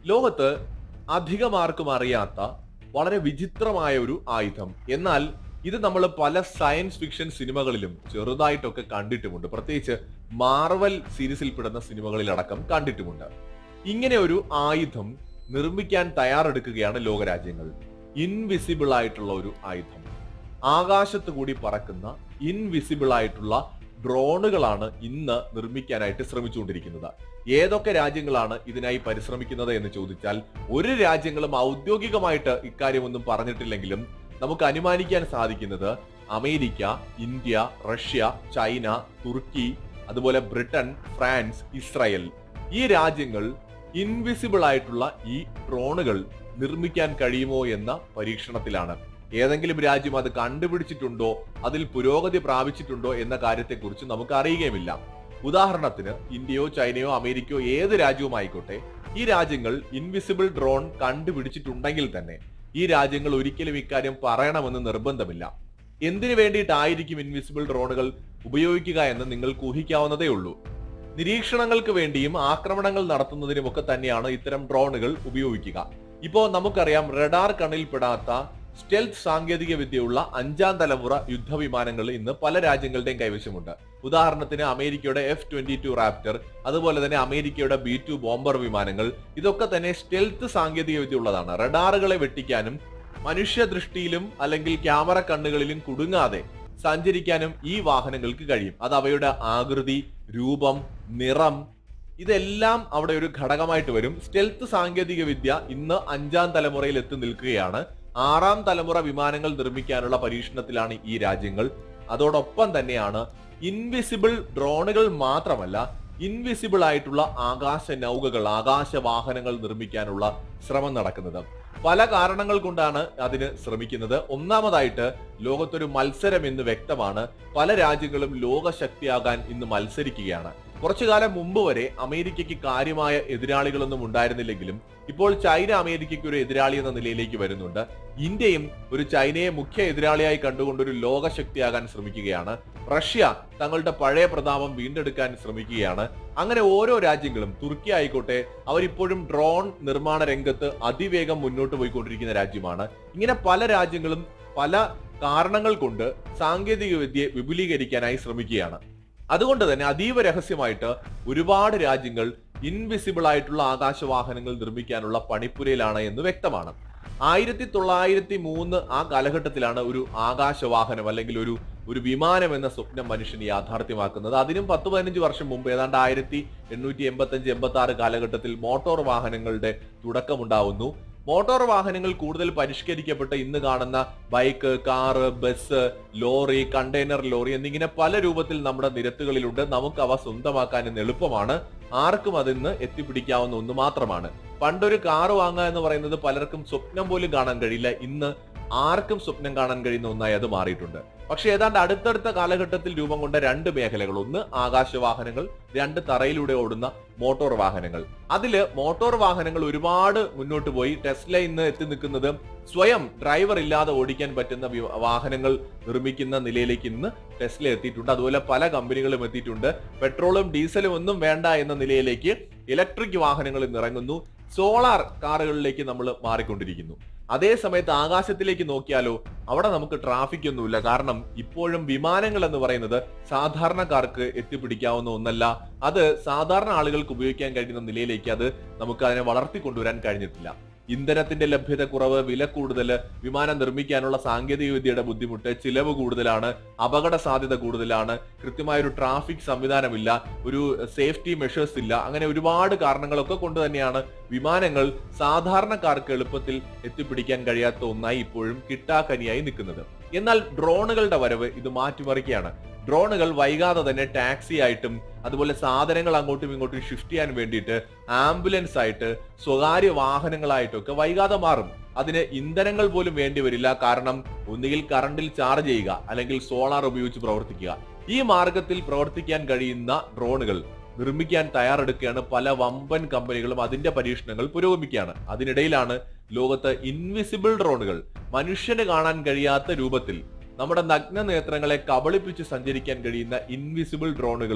ലോകത്ത് അധികമാർക്കും അറിയാത്ത വളരെ വിചിത്രമായ ഒരു ആയുധം എന്നാൽ ഇത് നമ്മൾ പല സയൻസ് ഫിക്ഷൻ സിനിമകളിലും ചെറുതായിട്ടൊക്കെ കണ്ടിട്ടുമുണ്ട് പ്രത്യേകിച്ച് മാർവൽ സീരീസിൽപ്പെടുന്ന സിനിമകളിലടക്കം കണ്ടിട്ടുമുണ്ട് ഇങ്ങനെ ഒരു ആയുധം നിർമ്മിക്കാൻ തയ്യാറെടുക്കുകയാണ് ലോകരാജ്യങ്ങൾ ഇൻവിസിബിൾ ആയിട്ടുള്ള ഒരു ആയുധം ആകാശത്ത് കൂടി പറക്കുന്ന ഇൻവിസിബിൾ ആയിട്ടുള്ള ഡ്രോണുകളാണ് ഇന്ന് നിർമ്മിക്കാനായിട്ട് ശ്രമിച്ചുകൊണ്ടിരിക്കുന്നത് ഏതൊക്കെ രാജ്യങ്ങളാണ് ഇതിനായി പരിശ്രമിക്കുന്നത് എന്ന് ചോദിച്ചാൽ ഒരു രാജ്യങ്ങളും ഔദ്യോഗികമായിട്ട് ഇക്കാര്യമൊന്നും പറഞ്ഞിട്ടില്ലെങ്കിലും നമുക്ക് അനുമാനിക്കാൻ സാധിക്കുന്നത് അമേരിക്ക ഇന്ത്യ റഷ്യ ചൈന തുർക്കി അതുപോലെ ബ്രിട്ടൻ ഫ്രാൻസ് ഇസ്രായേൽ ഈ രാജ്യങ്ങൾ ഇൻവിസിബിൾ ആയിട്ടുള്ള ഈ ഡ്രോണുകൾ നിർമ്മിക്കാൻ കഴിയുമോ എന്ന പരീക്ഷണത്തിലാണ് ഏതെങ്കിലും രാജ്യം അത് കണ്ടുപിടിച്ചിട്ടുണ്ടോ അതിൽ പുരോഗതി പ്രാപിച്ചിട്ടുണ്ടോ എന്ന കാര്യത്തെക്കുറിച്ച് നമുക്ക് അറിയുകയുമില്ല ഉദാഹരണത്തിന് ഇന്ത്യയോ ചൈനയോ അമേരിക്കയോ ഏത് രാജ്യവും ആയിക്കോട്ടെ ഈ രാജ്യങ്ങൾ ഇൻവിസിബിൾ ഡ്രോൺ കണ്ടുപിടിച്ചിട്ടുണ്ടെങ്കിൽ തന്നെ ഈ രാജ്യങ്ങൾ ഒരിക്കലും ഇക്കാര്യം പറയണമെന്ന് നിർബന്ധമില്ല എന്തിനു വേണ്ടിയിട്ടായിരിക്കും ഇൻവിസിബിൾ ഡ്രോണുകൾ ഉപയോഗിക്കുക എന്ന് നിങ്ങൾക്ക് ഊഹിക്കാവുന്നതേ ഉള്ളൂ നിരീക്ഷണങ്ങൾക്ക് വേണ്ടിയും ആക്രമണങ്ങൾ നടത്തുന്നതിനുമൊക്കെ തന്നെയാണ് ഇത്തരം ഡ്രോണുകൾ ഉപയോഗിക്കുക ഇപ്പോ നമുക്കറിയാം റഡാർ കണ്ണിൽപ്പെടാത്ത സ്റ്റെൽത്ത് സാങ്കേതിക വിദ്യയുള്ള അഞ്ചാം തലമുറ യുദ്ധവിമാനങ്ങൾ ഇന്ന് പല രാജ്യങ്ങളുടെയും കൈവശമുണ്ട് ഉദാഹരണത്തിന് അമേരിക്കയുടെ എഫ് ട്വന്റി ടു റാപ്റ്റർ അതുപോലെ തന്നെ അമേരിക്കയുടെ ബി ടു ബോംബർ വിമാനങ്ങൾ ഇതൊക്കെ തന്നെ സ്റ്റെൽത്ത് സാങ്കേതിക വിദ്യ ഉള്ളതാണ് റഡാറുകളെ വെട്ടിക്കാനും മനുഷ്യദൃഷ്ടിയിലും അല്ലെങ്കിൽ ക്യാമറ കണ്ണുകളിലും കുടുങ്ങാതെ സഞ്ചരിക്കാനും ഈ വാഹനങ്ങൾക്ക് കഴിയും അത് അവയുടെ ആകൃതി രൂപം നിറം ഇതെല്ലാം അവിടെ ഒരു ഘടകമായിട്ട് വരും സ്റ്റെൽത്ത് സാങ്കേതിക വിദ്യ ഇന്ന് അഞ്ചാം തലമുറയിൽ എത്തി നിൽക്കുകയാണ് ആറാം തലമുറ വിമാനങ്ങൾ നിർമ്മിക്കാനുള്ള പരീക്ഷണത്തിലാണ് ഈ രാജ്യങ്ങൾ അതോടൊപ്പം തന്നെയാണ് ഇൻവിസിബിൾ ഡ്രോണുകൾ മാത്രമല്ല ഇൻവിസിബിൾ ആയിട്ടുള്ള ആകാശ നൗകകൾ ആകാശ വാഹനങ്ങൾ നിർമ്മിക്കാനുള്ള ശ്രമം നടക്കുന്നത് പല കാരണങ്ങൾ കൊണ്ടാണ് അതിന് ശ്രമിക്കുന്നത് ഒന്നാമതായിട്ട് ലോകത്തൊരു മത്സരം എന്ന് വ്യക്തമാണ് പല രാജ്യങ്ങളും ലോകശക്തിയാകാൻ ഇന്ന് മത്സരിക്കുകയാണ് കുറച്ചു കാലം മുമ്പ് വരെ അമേരിക്കയ്ക്ക് കാര്യമായ എതിരാളികളൊന്നും ഉണ്ടായിരുന്നില്ലെങ്കിലും ഇപ്പോൾ ചൈന അമേരിക്കയ്ക്ക് ഒരു എതിരാളി എന്ന നിലയിലേക്ക് വരുന്നുണ്ട് ഇന്ത്യയും ഒരു ചൈനയെ മുഖ്യ എതിരാളിയായി കണ്ടുകൊണ്ട് ഒരു ലോകശക്തിയാകാൻ ശ്രമിക്കുകയാണ് റഷ്യ തങ്ങളുടെ പഴയ പ്രതാപം വീണ്ടെടുക്കാൻ ശ്രമിക്കുകയാണ് അങ്ങനെ ഓരോ രാജ്യങ്ങളും തുർക്കി ആയിക്കോട്ടെ അവരിപ്പോഴും ഡ്രോൺ നിർമ്മാണ രംഗത്ത് അതിവേഗം മുന്നോട്ട് പോയിക്കൊണ്ടിരിക്കുന്ന രാജ്യമാണ് ഇങ്ങനെ പല രാജ്യങ്ങളും പല കാരണങ്ങൾ കൊണ്ട് സാങ്കേതിക വിദ്യയെ വിപുലീകരിക്കാനായി ശ്രമിക്കുകയാണ് അതുകൊണ്ട് തന്നെ അതീവ രഹസ്യമായിട്ട് ഒരുപാട് രാജ്യങ്ങൾ ഇൻവിസിബിൾ ആയിട്ടുള്ള ആകാശവാഹനങ്ങൾ നിർമ്മിക്കാനുള്ള പണിപ്പുരയിലാണ് എന്ന് വ്യക്തമാണ് ആയിരത്തി തൊള്ളായിരത്തി മൂന്ന് ആ കാലഘട്ടത്തിലാണ് ഒരു ആകാശവാഹനം അല്ലെങ്കിൽ ഒരു ഒരു വിമാനം എന്ന സ്വപ്നം മനുഷ്യൻ യാഥാർത്ഥ്യമാക്കുന്നത് അതിനും പത്ത് പതിനഞ്ച് വർഷം മുമ്പ് ഏതാണ്ട് ആയിരത്തി എണ്ണൂറ്റി എൺപത്തി അഞ്ച് എൺപത്തി ആറ് കാലഘട്ടത്തിൽ മോട്ടോർ വാഹനങ്ങളുടെ തുടക്കമുണ്ടാവുന്നു മോട്ടോർ വാഹനങ്ങൾ കൂടുതൽ പരിഷ്കരിക്കപ്പെട്ട് ഇന്ന് കാണുന്ന bike car bus lorry container lorry എന്നിങ്ങനെ പല രൂപത്തിൽ നമ്മുടെ നിരത്തുകളിലുണ്ട് നമുക്ക് അവ സ്വന്തമാക്കാൻ ഇന്ന് എളുപ്പമാണ് ആർക്കും അതിന്ന് എത്തിപ്പിടിക്കാവുന്ന ഒന്ന് മാത്രമാണ് പണ്ടൊരു കാറ് വാങ്ങുക എന്ന് പറയുന്നത് പലർക്കും സ്വപ്നം പോലും കാണാൻ കഴിയില്ല ഇന്ന് ആർക്കും സ്വപ്നം കാണാൻ കഴിയുന്ന ഒന്നായി അത് മാറിയിട്ടുണ്ട് പക്ഷെ ഏതാണ്ട് അടുത്തടുത്ത കാലഘട്ടത്തിൽ രൂപം കൊണ്ട രണ്ട് മേഖലകൾ ഒന്ന് ആകാശവാഹനങ്ങൾ രണ്ട് തറയിലൂടെ ഓടുന്ന മോട്ടോർ വാഹനങ്ങൾ അതില് മോട്ടോർ വാഹനങ്ങൾ ഒരുപാട് മുന്നോട്ട് പോയി ടെസ്ല ഇന്ന് എത്തി നിൽക്കുന്നത് സ്വയം ഡ്രൈവർ ഇല്ലാതെ ഓടിക്കാൻ പറ്റുന്ന വി- വാഹനങ്ങൾ നിർമ്മിക്കുന്ന നിലയിലേക്ക് ഇന്ന് ടെസ്ല എത്തിയിട്ടുണ്ട് അതുപോലെ പല കമ്പനികളും എത്തിയിട്ടുണ്ട് പെട്രോളും ഡീസലും ഒന്നും വേണ്ട എന്ന നിലയിലേക്ക് ഇലക്ട്രിക് വാഹനങ്ങൾ ഇന്ന് ഇറങ്ങുന്നു സോളാർ കാറുകളിലേക്ക് നമ്മൾ മാറിക്കൊണ്ടിരിക്കുന്നു അതേ സമയത്ത് ആകാശത്തിലേക്ക് നോക്കിയാലോ അവിടെ നമുക്ക് ട്രാഫിക് ഒന്നുമില്ല കാരണം ഇപ്പോഴും വിമാനങ്ങൾ എന്ന് പറയുന്നത് സാധാരണക്കാർക്ക് എത്തിപ്പിടിക്കാവുന്ന ഒന്നല്ല അത് സാധാരണ ആളുകൾക്ക് ഉപയോഗിക്കാൻ കഴിയുന്ന നിലയിലേക്ക് അത് നമുക്ക് അതിനെ വളർത്തിക്കൊണ്ടുവരാൻ കഴിഞ്ഞിട്ടില്ല ഇന്ധനത്തിന്റെ ലഭ്യത കുറവ് വില കൂടുതൽ വിമാനം നിർമ്മിക്കാനുള്ള സാങ്കേതിക വിദ്യയുടെ ബുദ്ധിമുട്ട് ചിലവ് കൂടുതലാണ് അപകട സാധ്യത കൂടുതലാണ് കൃത്യമായ ഒരു ട്രാഫിക് സംവിധാനമില്ല ഒരു സേഫ്റ്റി മെഷേഴ്സ് ഇല്ല അങ്ങനെ ഒരുപാട് കാരണങ്ങളൊക്കെ കൊണ്ട് തന്നെയാണ് വിമാനങ്ങൾ സാധാരണക്കാർക്ക് എളുപ്പത്തിൽ എത്തിപ്പിടിക്കാൻ കഴിയാത്ത ഒന്നായി ഇപ്പോഴും കിട്ടാക്കനിയായി നിൽക്കുന്നത് എന്നാൽ ഡ്രോണുകളുടെ വരവ് ഇത് മാറ്റിമറിക്കുകയാണ് ഡ്രോണുകൾ വൈകാതെ തന്നെ ടാക്സി ആയിട്ടും അതുപോലെ സാധനങ്ങൾ അങ്ങോട്ടും ഇങ്ങോട്ടും ഷിഫ്റ്റ് ചെയ്യാൻ വേണ്ടിയിട്ട് ആംബുലൻസ് ആയിട്ട് സ്വകാര്യ വാഹനങ്ങളായിട്ടൊക്കെ വൈകാതെ മാറും അതിന് ഇന്ധനങ്ങൾ പോലും വേണ്ടി വരില്ല കാരണം ഒന്നുകിൽ കറണ്ടിൽ ചാർജ് ചെയ്യുക അല്ലെങ്കിൽ സോളാർ ഉപയോഗിച്ച് പ്രവർത്തിക്കുക ഈ മാർഗത്തിൽ പ്രവർത്തിക്കാൻ കഴിയുന്ന ഡ്രോണുകൾ നിർമ്മിക്കാൻ തയ്യാറെടുക്കുകയാണ് പല വമ്പൻ കമ്പനികളും അതിന്റെ പരീക്ഷണങ്ങൾ പുരോഗമിക്കുകയാണ് അതിനിടയിലാണ് ലോകത്ത് ഇൻവിസിബിൾ ഡ്രോണുകൾ മനുഷ്യന് കാണാൻ കഴിയാത്ത രൂപത്തിൽ നമ്മുടെ നഗ്ന നേത്രങ്ങളെ കബളിപ്പിച്ച് സഞ്ചരിക്കാൻ കഴിയുന്ന ഇൻവിസിബിൾ ഡ്രോണുകളും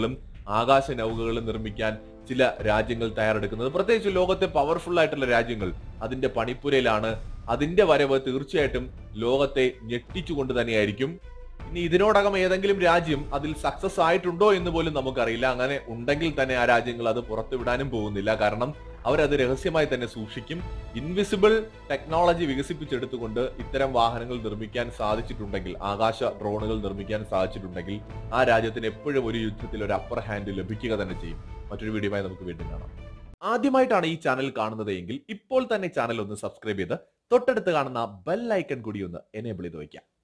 ആകാശ നൗകകൾ നിർമ്മിക്കാൻ ചില രാജ്യങ്ങൾ തയ്യാറെടുക്കുന്നത് പ്രത്യേകിച്ച് ലോകത്തെ പവർഫുൾ ആയിട്ടുള്ള രാജ്യങ്ങൾ അതിന്റെ പണിപ്പുരയിലാണ് അതിന്റെ വരവ് തീർച്ചയായിട്ടും ലോകത്തെ ഞെട്ടിച്ചുകൊണ്ട് തന്നെയായിരിക്കും ഇനി ഇതിനോടകം ഏതെങ്കിലും രാജ്യം അതിൽ സക്സസ് ആയിട്ടുണ്ടോ എന്ന് പോലും നമുക്കറിയില്ല അങ്ങനെ ഉണ്ടെങ്കിൽ തന്നെ ആ രാജ്യങ്ങൾ അത് പുറത്തുവിടാനും പോകുന്നില്ല കാരണം അവരത് രഹസ്യമായി തന്നെ സൂക്ഷിക്കും ഇൻവിസിബിൾ ടെക്നോളജി വികസിപ്പിച്ചെടുത്തുകൊണ്ട് ഇത്തരം വാഹനങ്ങൾ നിർമ്മിക്കാൻ സാധിച്ചിട്ടുണ്ടെങ്കിൽ ആകാശ ഡ്രോണുകൾ നിർമ്മിക്കാൻ സാധിച്ചിട്ടുണ്ടെങ്കിൽ ആ രാജ്യത്തിന് എപ്പോഴും ഒരു യുദ്ധത്തിൽ ഒരു അപ്പർ ഹാൻഡ് ലഭിക്കുക തന്നെ ചെയ്യും മറ്റൊരു വീഡിയോയുമായി നമുക്ക് വീണ്ടും കാണാം ആദ്യമായിട്ടാണ് ഈ ചാനൽ കാണുന്നത് എങ്കിൽ ഇപ്പോൾ തന്നെ ചാനൽ ഒന്ന് സബ്സ്ക്രൈബ് ചെയ്ത് തൊട്ടടുത്ത് കാണുന്ന ബെൽ ഐക്കൺ കൂടി ഒന്ന് എനേബിൾ ചെയ്ത് വയ്ക്കാം